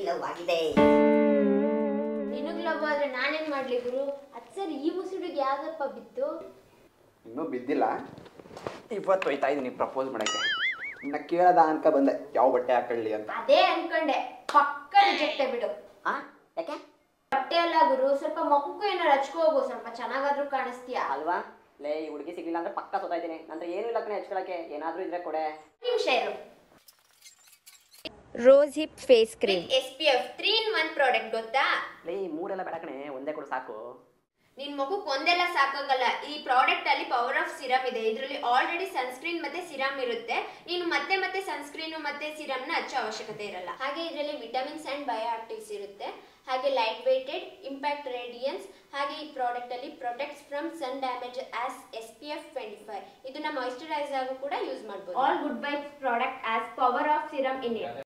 love ಆಗಿದೆ ನಿನಗ್ love ಆದ್ರೆ ನಾನೇನ್ ಮಾಡ್ಲಿ ಗುರು ಅದ್ ಸರಿ ಈ ಮುಸುಡಿಗೆ ಯಾವ್ದಪ್ಪ ಬಿತ್ತು ಇನ್ನೂ ಬಿದ್ದಿಲ್ಲ ಇವತ್ತು ಹೋಯ್ತಾ ಇದ್ದೀನಿ ಪ್ರಪೋಸ್ ಮಾಡಕ್ಕೆ ಇನ್ನ ಕೇಳದ ಅನ್ಕ ಬಂದೆ ಯಾವ ಬಟ್ಟೆ ಹಾಕೊಳ್ಳಿ ಅಂತ ಅದೇ ಅನ್ಕೊಂಡೆ ಪಕ್ಕ ರಿಜೆಕ್ಟೇ ಬಿಡು ಆ ಯಾಕೆ ಬಟ್ಟೆ ಅಲ್ಲ ಗುರು ಸ್ವಲ್ಪ ಮಕ್ಕಕ್ಕೂ ಏನಾರು ಹಚ್ಕೋ ಹೋಗು ಸ್ವಲ್ಪ ಚೆನ್ನಾಗಾದ್ರೂ ಕಾಣಿಸ್ತೀಯಾ ಅಲ್ವಾ ಲೇ ಈ ಹುಡುಗಿ ಸಿಗ್ಲಿಲ್ಲ ಅಂದ್ರೆ ಪಕ್ಕ ಸೋತಾಯ್ತೀನಿ ನಂತರ ಏನು ಇಲ್ಲ ಕಣೆ ಹಚ್ಕೊಳಕ್ಕೆ ಏನಾದ್ರೂ ಇದ್ರೆ ಕೊಡೆ ನಿಮಿಷ ಇರು rose hip face cream S P F three in one product ಗೊತ್ತಾ ಲೇ ಈ ಮೂರೆಲ್ಲ ಬೇಡ ಕಣೆ ಒಂದೇ ಕೊಡು ಸಾಕು ನಿನ್ ಮಗುಕ್ ಒಂದೆಲ್ಲ ಸಾಕಾಗಲ್ಲ ಈ ಪ್ರಾಡಕ್ಟ್ ಅಲ್ಲಿ ಪವರ್ ಆಫ್ ಸಿರಮ್ ಇದೆ ಇದರಲ್ಲಿ ಆಲ್ರೆಡಿ ಸನ್ಸ್ಕ್ರೀನ್ ಮತ್ತೆ ಸಿರಮ್ ಇರುತ್ತೆ ನೀನು ಮತ್ತೆ ಮತ್ತೆ ಸನ್ಸ್ಕ್ರೀನ್ ಮತ್ತೆ ಸಿರಮ್ ನ ಹಚ್ಚೋ ಅವಶ್ಯಕತೆ ಇರಲ್ಲ ಹಾಗೆ ಇದರಲ್ಲಿ ವಿಟಮಿನ್ಸ್ ಅಂಡ್ ಬಯೋ ಆಕ್ಟಿವ್ಸ್ ಇರುತ್ತೆ ಹಾಗೆ ಲೈಟ್ ವೇಟೆಡ್ ಇಂಪ್ಯಾಕ್ಟ್ ರೇಡಿಯನ್ಸ್ ಹಾಗೆ ಈ ಪ್ರಾಡಕ್ಟ್ ಅಲ್ಲಿ protects from sun damage as S P F twenty five ಇದನ್ನ ಮಾಯಿಶ್ಚರೈಸ್ ಆಗು ಕೂಡ ಯೂಸ್ ಮಾಡಬಹುದು all good by product as power of serum in it